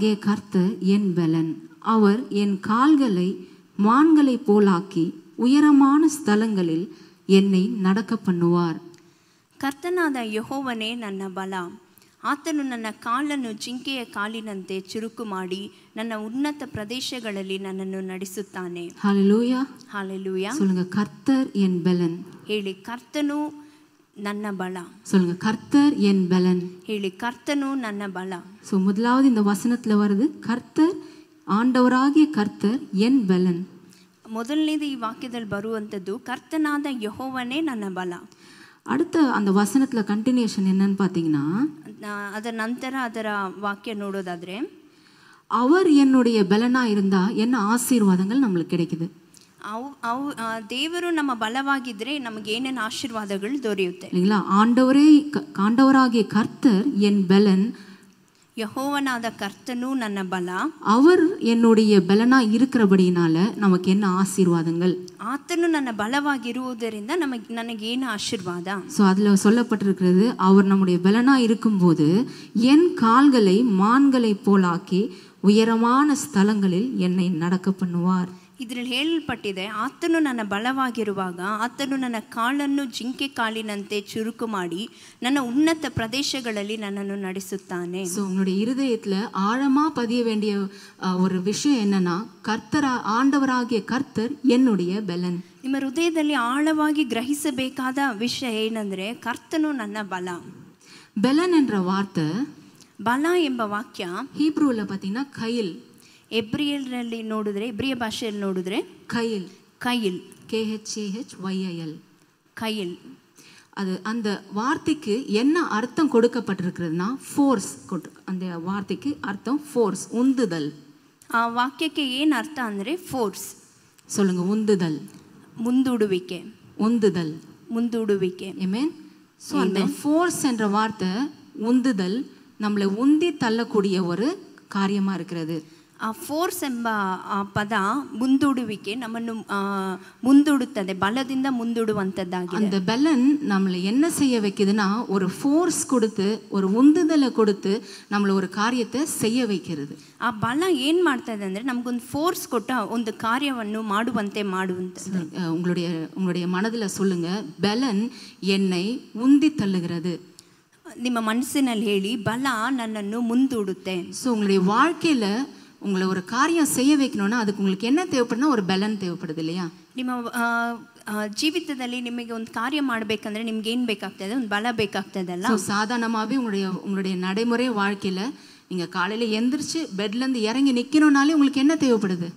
ஆண்டவராகிய கர்த்தர் என் பலன் அவர் என் கால்களை மான்களைப் போலாக்கி உயரமான ஸ்தலங்களில் என்னை நடக்க பண்ணுவார் ಕರ್ತನಾದ ಯಹೋವನೇ ನನ್ನ ಬಲ ಆತನು ನನ್ನ ಕಾಲನ್ನು ಜಿಂಕೆಯ ಕಾಲಿನಂತೆ ಚುರುಕು ಮಾಡಿ ನನ್ನ ಉನ್ನತ ಪ್ರದೇಶಗಳಲ್ಲಿ ನನ್ನನ್ನು ನಡೆಸುತ್ತಾನೆ ஹalleluya ಹಾಲೆಲೂಯ சொல்லுங்க கர்த்தர் என் பலன் ಹೇಳಿ ಕರ್ತನು ನನ್ನ ಬಲ சொல்லுங்க கர்த்தர் என் பலன் ಹೇಳಿ ಕರ್ತನು ನನ್ನ ಬಲ ஸோ முதலாவது இந்த வசனத்துல வருது கர்த்தர் ஆண்டவராகிய கர்த்தர் என் பலன் ಮೊದಲನೇದು ಈ ವಾಕ್ಯದಲ್ಲಿ ಬರುವಂಥದ್ದು ಕರ್ತನಾದ ಯಹೋವನೇ ನನ್ನ ಬಲ அடுத்த அந்த வசனத்துல கண்டினியூஷன் என்னன்னு பார்த்தீங்கன்னா ನ- ಅದರ ನಂತರ ಅದರ ವಾಕ್ಯ ನೋಡೋದಾದ್ರೆ அவர் என்னுடைய பலனா இருந்தா என்ன ஆசீர்வாதங்கள் நம்மளுக்கு கிடைக்குது ಅವು ಅವು ಆ, ದೇವರು ನಮ್ಮ ಬಲವಾಗಿದ್ರೆ ನಮಗೆ ಏನೇನು ಆಶೀರ್ವಾದಗಳು ದೊರೆಯುತ್ತೆ இல்லைங்களா ஆண்டவரே க- ஆண்டவராகிய கர்த்தர் என் பலன் ಯಹೋವನಾದ ಕರ್ತನು ನನ್ನ ಬಲ அவர் என்னுடைய பலனா இருக்கிறபடினால நமக்கு என்ன ஆசீர்வாதங்கள் ಆತನು ನನ್ನ ಬಲವಾಗಿರುವುದರಿಂದ ನಮಗೆ ನನಗೇನು ಆಶೀರ್ವಾದ ஸோ அதில் சொல்லப்பட்டிருக்கிறது அவர் நம்முடைய பலனா இருக்கும்போது என் கால்களை மான்களைப் போலாக்கி உயரமான ஸ்தலங்களில் என்னை நடக்க பண்ணுவார் ಇದರಲ್ಲಿ ಹೇಳಲ್ಪಟ್ಟಿದೆ ಆತನು ನನ್ನ ಬಲವಾಗಿರುವಾಗ ಆತನು ನನ್ನ ಕಾಲನ್ನು ಜಿಂಕೆ ಕಾಲಿನಂತೆ ಚುರುಕು ಮಾಡಿ ನನ್ನ ಉನ್ನತ ಪ್ರದೇಶಗಳಲ್ಲಿ ನನ್ನನ್ನು ನಡೆಸುತ್ತಾನೆ ஸோ உங்களுடைய இருதயத்தில் ஆழமாக பதிய வேண்டிய அஹ், ஒரு விஷயம் என்னன்னா கர்த்தரா ஆண்டவராகிய கர்த்தர் என்னுடைய பலன் ನಿಮ್ಮ ಹೃದಯದಲ್ಲಿ ಆಳವಾಗಿ ಗ್ರಹಿಸಬೇಕಾದ ವಿಷಯ ಏನಂದ್ರೆ ಕರ್ತನು ನನ್ನ ಬಲ பலன் என்ற வார்த்தை ಬಲ ಎಂಬ ವಾಕ್ಯ ஹீப்ரூவில் பார்த்தீங்கன்னா கயில் ಎಬ್ರಿಯಲ್ನಲ್ಲಿ ನೋಡಿದ್ರೆ ಎಬ್ರಿಯ ಭಾಷೆಯಲ್ಲಿ ನೋಡಿದ್ರೆ கயில் ಕೈಲ್ கேஹெச்ஏஹெச் ஒய்ஐஎல் ಕೈಲ್ அது அந்த வார்த்தைக்கு என்ன அர்த்தம் கொடுக்கப்பட்டிருக்கிறதுனா ஃபோர்ஸ் அந்த வார்த்தைக்கு அர்த்தம் ஃபோர்ஸ் உந்துதல் ಆ ವಾಕ್ಯಕ್ಕೆ ಏನು ಅರ್ಥ ಅಂದರೆ ಫೋರ್ಸ್ சொல்லுங்க உந்துதல் ಮುಂದೂಡುವಿಕೆ உந்துதல் ಮುಂದೂಡುವಿಕೆ ஏமேன் ஸோ அந்த ஃபோர்ஸ் என்ற வார்த்தை உந்துதல் நம்மளை உந்தி தள்ளக்கூடிய ஒரு காரியமா இருக்கிறது ಆ ಫೋರ್ಸ್ ಎಂಬ ಆ ಪದ ಮುಂದೂಡುವಿಕೆ ನಮ್ಮನ್ನು ಆ, ಮುಂದೂಡುತ್ತದೆ ಬಲದಿಂದ ಮುಂದೂಡುವಂಥದ್ದಾಗಿದೆ அந்த பலன் நம்மளை என்ன செய்ய வைக்குதுன்னா ஒரு ஃபோர்ஸ் கொடுத்து ஒரு உந்துதலை கொடுத்து நம்மளை ஒரு காரியத்தை செய்ய வைக்கிறது ಆ ಬಲ ಏನು ಮಾಡ್ತದೆ ಅಂದರೆ ನಮಗೊಂದು ಫೋರ್ಸ್ ಕೊಟ್ಟ ಒಂದು ಕಾರ್ಯವನ್ನು ಮಾಡುವಂತೆ ಮಾಡುವಂಥದ್ದು அஹ் உங்களுடைய உங்களுடைய மனதில் சொல்லுங்க பலன் என்னை உந்தி தள்ளுகிறது ನಿಮ್ಮ ಮನಸ್ಸಿನಲ್ಲಿ ಹೇಳಿ ಬಲ ನನ್ನನ್ನು ಮುಂದೂಡುತ್ತೆ ஸோ உங்களுடைய வாழ்க்கையில உங்களை ஒரு காரியம் செய்ய வைக்கணும்னா அதுக்கு உங்களுக்கு என்ன தேவைப்படுனா ஒரு பலன் தேவைப்படுது இல்லையா ನಿಮ್ಮ ಆ, ಆ, ಜೀವಿತದಲ್ಲಿ ನಿಮಗೆ ಒಂದು ಕಾರ್ಯ ಮಾಡಬೇಕಂದ್ರೆ ನಿಮ್ಗೆ ಏನು ಬೇಕಾಗ್ತದೆ ಒಂದು ಬಲ ಬೇಕಾಗ್ತದಲ್ಲ ஸோ சாதாரணமாகவே உங்களுடைய உங்களுடைய நடைமுறை வாழ்க்கையில நீங்க காலையில எந்திரிச்சு பெட்ல இருந்து இறங்கி நிக்கணும்னாலே உங்களுக்கு என்ன தேவைப்படுது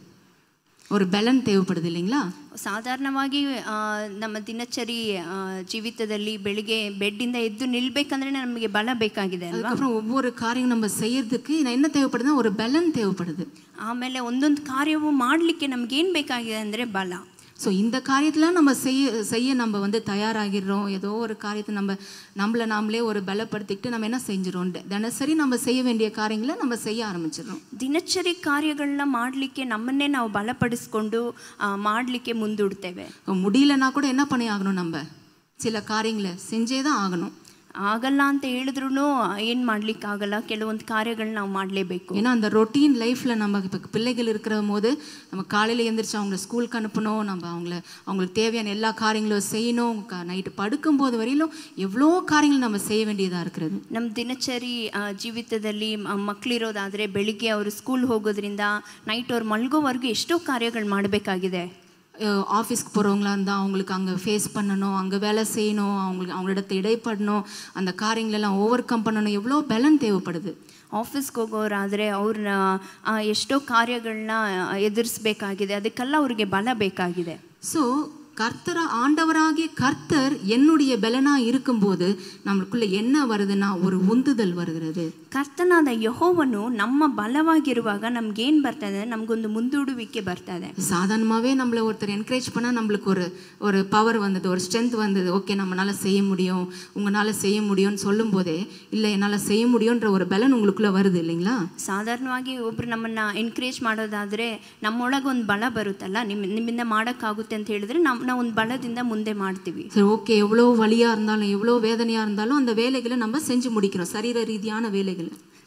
ஒரு பலன் தேவைப்படுது இல்லைங்களா ಸಾಧಾರಣವಾಗಿ ಆ, ನಮ್ಮ ದಿನಚರಿ ಆ, ಜೀವಿತದಲ್ಲಿ ಬೆಳಿಗ್ಗೆ ಬೆಡ್ಡಿಂದ ಎದ್ದು ನಿಲ್ಬೇಕಂದ್ರೆ ನಮಗೆ ಬಲ ಬೇಕಾಗಿದೆ ಅಲ್ವಾ அதுக்கப்புறம் ஒவ்வொரு காரியம் நம்ம செய்யறதுக்கு நான் என்ன தேவைப்படுதுன்னா ஒரு பலன் தேவைப்படுது ಆಮೇಲೆ ಒಂದೊಂದು ಕಾರ್ಯವು ಮಾಡಲಿಕ್ಕೆ ನಮ್ಗೆ ಏನು ಬೇಕಾಗಿದೆ ಅಂದರೆ ಬಲ ஸோ இந்த காரியத்தில் நம்ம செய்ய செய்ய நம்ம வந்து தயாராகிடுறோம் ஏதோ ஒரு காரியத்தை நம்ம நம்மளை நாமளே ஒரு பலப்படுத்திக்கிட்டு நம்ம என்ன செஞ்சிடறோம் தி- தினசரி நம்ம செய்ய வேண்டிய காரியங்களை நம்ம செய்ய ஆரம்பிச்சிடுறோம் ದಿನಚರಿ ಕಾರ್ಯಗಳನ್ನ ಮಾಡಲಿಕ್ಕೆ ನಮ್ಮನ್ನೇ ನಾವು ಬಲಪಡಿಸ್ಕೊಂಡು ಮಾಡಲಿಕ್ಕೆ ಮುಂದೂಡ್ತೇವೆ முடியலன்னா கூட என்ன பண்ணி ஆகணும் நம்ம சில காரியங்களை செஞ்சே தான் ஆகணும் ಆಗಲ್ಲ ಅಂತ ಹೇಳಿದ್ರು ಏನು ಮಾಡ್ಲಿಕ್ಕೆ ಆಗಲ್ಲ ಕೆಲವೊಂದು ಕಾರ್ಯಗಳನ್ನ ನಾವು ಮಾಡಲೇಬೇಕು ஏன்னா அந்த ரொட்டீன் லைஃப்பில் நம்ம இப்போ பிள்ளைகள் இருக்கிற போது நம்ம காலையில் எந்திரிச்சு அவங்கள ஸ்கூலுக்கு அனுப்பணும் நம்ம அவங்கள அவங்களுக்கு தேவையான எல்லா காரியங்களும் செய்யணும் நைட்டு படுக்கும்போது வரையிலும் எவ்வளோ காரியங்கள் நம்ம செய்ய வேண்டியதாக இருக்கிறது ನಮ್ಮ ದಿನಚರಿ ಆ, ಜೀವಿತದಲ್ಲಿ ಮ- ಮಕ್ಳಿರೋದಾದ್ರೆ ಬೆಳಿಗ್ಗೆ ಅವರು ಸ್ಕೂಲ್ ಹೋಗೋದ್ರಿಂದ ನೈಟ್ ಅವ್ರು ಮಲ್ಗೋವರೆಗೂ ಎಷ್ಟೋ ಕಾರ್ಯಗಳು ಮಾಡಬೇಕಾಗಿದೆ அஹ் ஆஃபீஸ்க்கு போகிறவங்களா இருந்தால் அவங்களுக்கு அங்கே ஃபேஸ் பண்ணணும் அங்கே வேலை செய்யணும் அவங்களுக்கு அவங்களிடத்தை இடைப்படணும் அந்த காரியங்களெல்லாம் ஓவர் கம் பண்ணணும் எவ்வளோ பலன் தேவைப்படுது ಆಫೀಸ್ಗೆ ಹೋಗೋರಾದರೆ ಅವ್ರನ್ನ ಆ, ಎಷ್ಟೋ ಕಾರ್ಯಗಳನ್ನ ಎದುರಿಸ್ಬೇಕಾಗಿದೆ ಅದಕ್ಕೆಲ್ಲ ಅವ್ರಿಗೆ ಬಲ ಬೇಕಾಗಿದೆ ஸோ கர்த்தர ஆண்டவராகிய கர்த்தர் என்னுடைய பலனா இருக்கும்போது நம்மளுக்குள்ள என்ன வருதுன்னா ஒரு உந்துதல் வருகிறது ಕರ್ತನಾದ ಯಹೋವನು ನಮ್ಮ ಬಲವಾಗಿರುವಾಗ ನಮ್ಗೇನು ಬರ್ತದೆ ನಮಗೊಂದು ಮುಂದೂಡುವಿಕೆ ಬರ್ತದೆ சாதாரணமாகவே நம்மளை ஒருத்தர் என்கரேஜ் பண்ணால் நம்மளுக்கு ஒரு ஒரு பவர் வந்தது ஒரு ஸ்ட்ரென்த் வந்தது ஓகே நம்மளால் செய்ய முடியும் உங்களால் செய்ய முடியும்னு சொல்லும்போதே இல்லை என்னால் செய்ய முடியுன்ற ஒரு பலன் உங்களுக்குள்ளே வருது இல்லைங்களா ಸಾಧಾರಣವಾಗಿ ಒಬ್ರು ನಮ್ಮನ್ನ ಎನ್ಕರೇಜ್ ಮಾಡೋದಾದ್ರೆ ನಮ್ಮೊಳಗೆ ಒಂದು ಬಲ ಬರುತ್ತಲ್ಲ ನಿಮ್ಮ ನಿಮ್ಮಿಂದ ಮಾಡೋಕ್ಕಾಗುತ್ತೆ ಅಂತ ಹೇಳಿದ್ರೆ ನಾವು ನಾವು ಒಂದು ಬಲದಿಂದ ಮುಂದೆ ಮಾಡ್ತೀವಿ சரி ஓகே எவ்வளோ வலியாக இருந்தாலும் எவ்வளோ வேதனையாக இருந்தாலும் அந்த வேலைகளை நம்ம செஞ்சு முடிக்கிறோம் சரீர ரீதியான வேலைகளை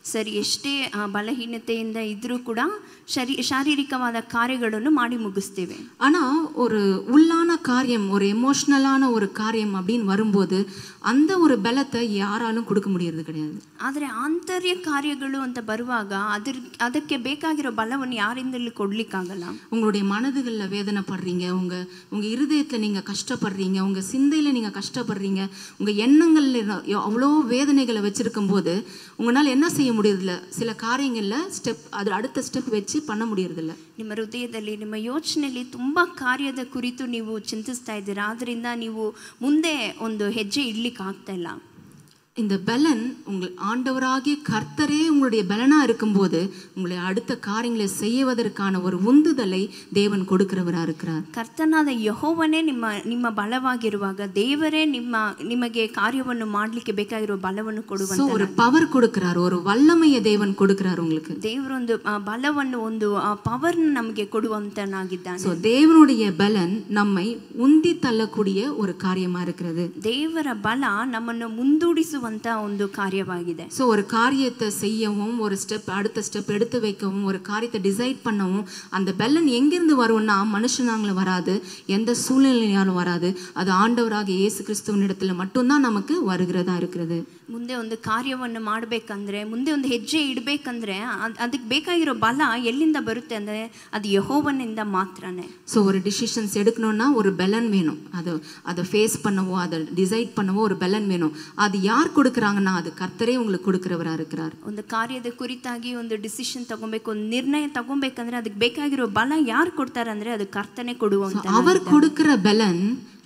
ಸರಿ ಎಷ್ಟೇ ಆ, ಬಲಹೀನತೆಯಿಂದ ಇದ್ರೂ ಕೂಡ ಶರೀ ಶಾರೀರಿಕವಾದ ಕಾರ್ಯಗಳನ್ನು ಮಾಡಿ ಮುಗಿಸ್ತೇವೆ ஆனா ஒரு உள்ளான காரியம் ஒரு எமோஷ்னலான ஒரு காரியம் அப்படின்னு வரும்போது அந்த ஒரு பலத்தை யாராலும் கொடுக்க முடியறது கிடையாது ಆದರೆ ಆಂತರ್ಯ ಕಾರ್ಯಗಳು ಅಂತ ಬರುವಾಗ ಅದ್ರ ಅದಕ್ಕೆ ಬೇಕಾಗಿರೋ ಬಲವನ್ನು ಯಾರಿಂದಲೂ ಕೊಡ್ಲಿಕ್ಕಾಗಲ್ಲ உங்களுடைய மனதுகளில் வேதனைப்படுறீங்க உங்க உங்க இருதயத்துல நீங்க கஷ்டப்படுறீங்க உங்க சிந்தையில நீங்க கஷ்டப்படுறீங்க உங்க எண்ணங்கள்ல ந- அவ்வளோ வேதனைகளை வச்சிருக்கும் போது உங்களால என்ன செய்ய முடியறதில்ல சில காரியங்கள்ல ஸ்டெப் அது அடுத்த ஸ்டெப் வச்சு பண்ண முடியறதில்ல ನಿಮ್ಮ ಹೃದಯದಲ್ಲಿ ನಿಮ್ಮ ಯೋಚನೆಯಲ್ಲಿ ತುಂಬ ಕಾರ್ಯದ ಕುರಿತು ನೀವು ಚಿಂತಿಸ್ತಾ ಇದ್ದೀರಾ ಆದ್ದರಿಂದ ನೀವು ಮುಂದೆ ಒಂದು ಹೆಜ್ಜೆ ಇಡ್ಲಿಕ್ಕೆ ಆಗ್ತಾ ಇಲ್ಲ இந்த பலன் உங்கள் ஆண்டவராகிய கர்த்தரே உங்களுடைய பலனா இருக்கும்போது உங்களை அடுத்த காரியங்களை செய்வதற்கான ஒரு உந்துதலை தேவன் கொடுக்கிறவரா இருக்கிறார் ಕರ್ತನಾದ ಯಹೋವನೇ ನಿಮ್ಮ ನಿಮ್ಮ ಬಲವಾಗಿರುವಾಗ ದೇವರೇ ನಿಮ್ಮ ನಿಮಗೆ ಕಾರ್ಯವನ್ನು ಮಾಡಲಿಕ್ಕೆ ಬೇಕಾಗಿರುವ ಬಲವನ್ನು ஸோ ಕೊಡುವಂತ ஒரு பவர் கொடுக்கிறார் ஒரு வல்லமையை தேவன் கொடுக்கிறார் உங்களுக்கு ದೇವರೊಂದು ಆ, ಬಲವನ್ನು ಒಂದು ಪವರ್ ನಮಗೆ ಕೊಡುವಂತನಾಗಿದ್ದಾನೆ ஸோ தேவனுடைய பலன் நம்மை உந்தி தள்ளக்கூடிய ஒரு காரியமா இருக்கிறது ದೇವರ ಬಲ ನಮ್ಮನ್ನು ಮುಂದೂಡಿಸುವಂತ ಒಂದು ಕಾರ್ಯವಾಗಿದೆ ஸோ ஒரு காரியத்தை செய்யவும் ஒரு ஸ்டெப் அடுத்த ஸ்டெப் எடுத்து வைக்கவும் ஒரு காரியத்தை டிசைட் பண்ணவும் அந்த பலன் எங்கிருந்து வரும்னா மனுஷனாங்கள வராது எந்த சூழ்நிலையாலும் வராது அது ஆண்டவராக இயேசு கிறிஸ்துவின் இடத்துல மட்டும்தான் நமக்கு வருகிறதா இருக்கிறது ಮುಂದೆ ಒಂದು ಕಾರ್ಯವನ್ನು ಮಾಡಬೇಕಂದ್ರೆ ಮುಂದೆ ಒಂದು ಹೆಜ್ಜೆ ಇಡಬೇಕಂದ್ರೆ ಅದಕ್ಕೆ ಬೇಕಾಗಿರೋ ಬಲ ಎಲ್ಲಿಂದ ಬರುತ್ತೆ ಅಂದರೆ ಅದು ಯಹೋವನಿಂದ ಮಾತ್ರನೇ ஸோ ஒரு டிசிஷன்ஸ் எடுக்கணும்னா ஒரு பலன் வேணும் அதை அதை ஃபேஸ் பண்ணவோ அதை டிசைட் பண்ணவோ ஒரு பலன் வேணும் அது யார் கொடுக்குறாங்கன்னா அது கர்த்தரே உங்களுக்கு கொடுக்கிறவரா இருக்கிறார் ಒಂದು ಕಾರ್ಯದ ಕುರಿತಾಗಿ ಒಂದು ಡಿಸಿಷನ್ ತಗೊಬೇಕು ಒಂದು ನಿರ್ಣಯ ತಗೊಬೇಕಂದ್ರೆ ಅದಕ್ಕೆ ಬೇಕಾಗಿರೋ ಬಲ ಯಾರು ಕೊಡ್ತಾರೆ ಅಂದ್ರೆ ಅದು ಕರ್ತನೆ ಕೊಡುವಂತ அவர் கொடுக்கிற பலன்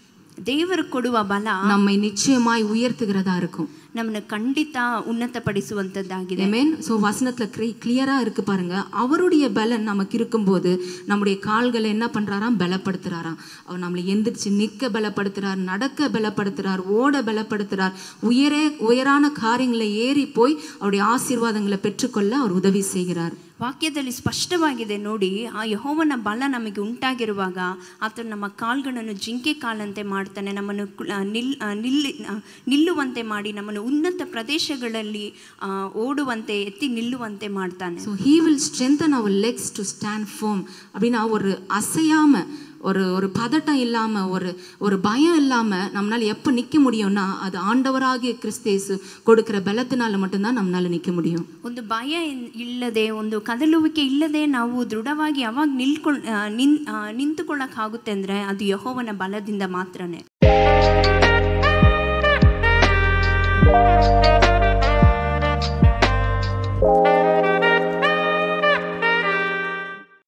ದೇವರು ಕೊಡುವ ಬಲ நம்மை நிச்சயமாய் உயர்த்துகிறதா இருக்கும் ನಮ್ಮನ್ನು ಖಂಡಿತ ಉನ್ನತಪಡಿಸುವಂತದ್ದಾಗಿದೆ ஆமென் ஸோ வசனத்தில் க்ளி கிளியராக இருக்கு பாருங்க அவருடைய பலன் நமக்கு இருக்கும்போது நம்முடைய கால்களை என்ன பண்றாராம் பலப்படுத்துறாராம் அவர் நம்மளை எந்திரிச்சு நிற்க பலப்படுத்துறார் நடக்க பலப்படுத்துறார் ஓட பலப்படுத்துறார் உயரே உயரான காரியங்களை ஏறி போய் அவருடைய ஆசீர்வாதங்களை பெற்றுக்கொள்ள அவர் உதவி செய்கிறார் ವಾಕ್ಯದಲ್ಲಿ ಸ್ಪಷ್ಟವಾಗಿದೆ ನೋಡಿ ಆ ಯಹೋವನ ಬಲ ನಮಗೆ ಉಂಟಾಗಿರುವಾಗ ಆತನು ನಮ್ಮ ಕಾಲ್ಗಳನ್ನು ಜಿಂಕೆ ಕಾಲಂತೆ ಮಾಡ್ತಾನೆ ನಮ್ಮನ್ನು ಕು- ಆ, ನಿಲ್ ಆ, ನಿಲ್ಲಿ ಆ, ನಿಲ್ಲುವಂತೆ ಮಾಡಿ ನಮ್ಮನ್ನು ಉನ್ನತ ಪ್ರದೇಶಗಳಲ್ಲಿ ಆ, ಓಡುವಂತೆ ಎತ್ತಿ ನಿಲ್ಲುವಂತೆ ಮಾಡ್ತಾನೆ so he will strengthen our legs to stand firm அப்படின்னா ஒரு அசையாம ஒரு ஒரு பதட்டம் இல்லாம ஒரு ஒரு பயம் இல்லாம நம்மளால எப்போ நிக்க முடியும்னா அது ஆண்டவராகிய கிறிஸ்தேசு கொடுக்கிற பலத்தினால மட்டும்தான் நம்மளால நிக்க முடியும் ಒಂದು ಭಯ ಇನ್- ಇಲ್ಲದೆ ಒಂದು ಕದಲುವಿಕೆ ಇಲ್ಲದೆ ನಾವು ದೃಢವಾಗಿ ಯಾವಾಗ ನಿಲ್ಕೊಳ್ ಆ, ನಿನ್ ಆ, ನಿಂತುಕೊಳ್ಳಕ್ಕಾಗುತ್ತೆ ಅಂದರೆ ಅದು ಯಹೋವನ ಬಲದಿಂದ ಮಾತ್ರನೇ thank you